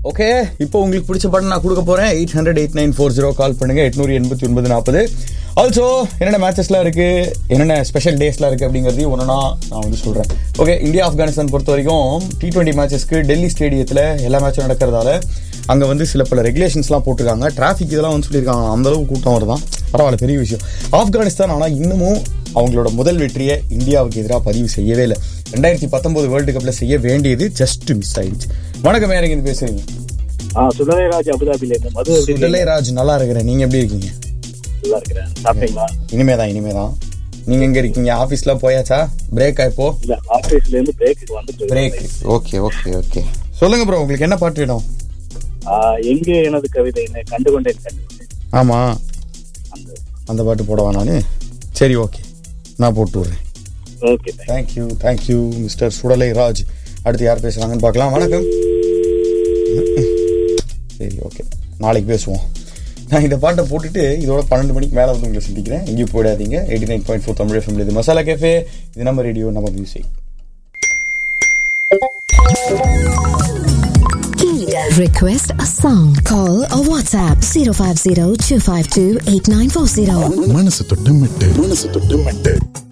Okay இப்போ உங்களுக்கு பிடிச்ச படம் நான் கொடுக்க போறேன் eight hundred eight nine four zero call பண்ணுங்க எட்நூறு எண்பத்தி ஒன்பது நாற்பது ஆல்சோ என்னென்ன மேட்சஸ்லாம் இருக்கு என்னென்ன ஸ்பெஷல் டேஸ்லாம் இருக்கு அப்படிங்கிறதையும் ஒன்றா நான் வந்து சொல்றேன் ஓகே இந்தியா ஆப்கானிஸ்தான் பொறுத்த வரைக்கும் டி டுவெண்ட்டி மேட்சஸ்க்கு டெல்லி ஸ்டேடியத்தில் எல்லா மேட்சும் நடக்கிறதால அங்கே வந்து சில பல ரெகுலேஷன்ஸ்லாம் போட்டிருக்காங்க டிராஃபிக் இதெல்லாம் வந்து சொல்லியிருக்காங்க அந்த அளவுக்கு கூட்டம் வருதான் பரவாயில்ல பெரிய விஷயம் ஆப்கானிஸ்தான் ஆனால் இன்னமும் அவங்களோட முதல் வெற்றியை இந்தியாவுக்கு எதிராக பதிவு செய்யவே இல்லை ரெண்டாயிரத்தி பத்தொன்பது வேர்ல்டு கப்ல செய்ய வேண்டியது ஜஸ்ட் மிஸ் ஆயிடுச்சு வணக்கம் யாருங்க இது பேசுறீங்க ஆ சுடலைராஜ் அபுதாபில இருந்து மது எப்படி இருக்கீங்க? ராஜ் நல்லா இருக்கிறேன் நீங்க எப்படி இருக்கீங்க நல்லா இருக்கிறேன் சாப்பிட்டீங்களா இனிமேதான் இனிமேதான் நீங்க எங்க இருக்கீங்க ஆபீஸ்ல போயாச்சா பிரேக் இப்போ இல்ல ஆபீஸ்ல இருந்து பிரேக்கு வந்துட்டு பிரேக் ஓகே ஓகே ஓகே சொல்லுங்க ப்ரோ உங்களுக்கு என்ன பாட்டு வேணும் ஆ, எங்கே எனது கவிதை என்னை கண்டுகொண்டேன் கண்டுகொண்டேன் ஆமா அந்த அந்த பாட்டு போடவா நானு சரி ஓகே நான் போட்டு விடுறேன் okay thank you thank you mister Sudalai Raj அடுத்து யார் பேசுறாங்கன்னு பார்க்கலாம் வணக்கம் சரி ஓகே நாளைக்கு பேசுவோம் நான் இந்த பாட்டை போட்டுட்டு இதோட பன்னெண்டு மணிக்கு மேலே வந்து உங்களை சந்திக்கிறேன் எங்கேயும் போயிடாதீங்க eighty nine point four Tamil F M இது மசாலா கேஃபே இது நம்ம ரேடியோ நம்ம music Request a song. Call or WhatsApp 050 252 8940. மனசு தொட்டு மெட்டு மனசு தொட்டு மெட்டு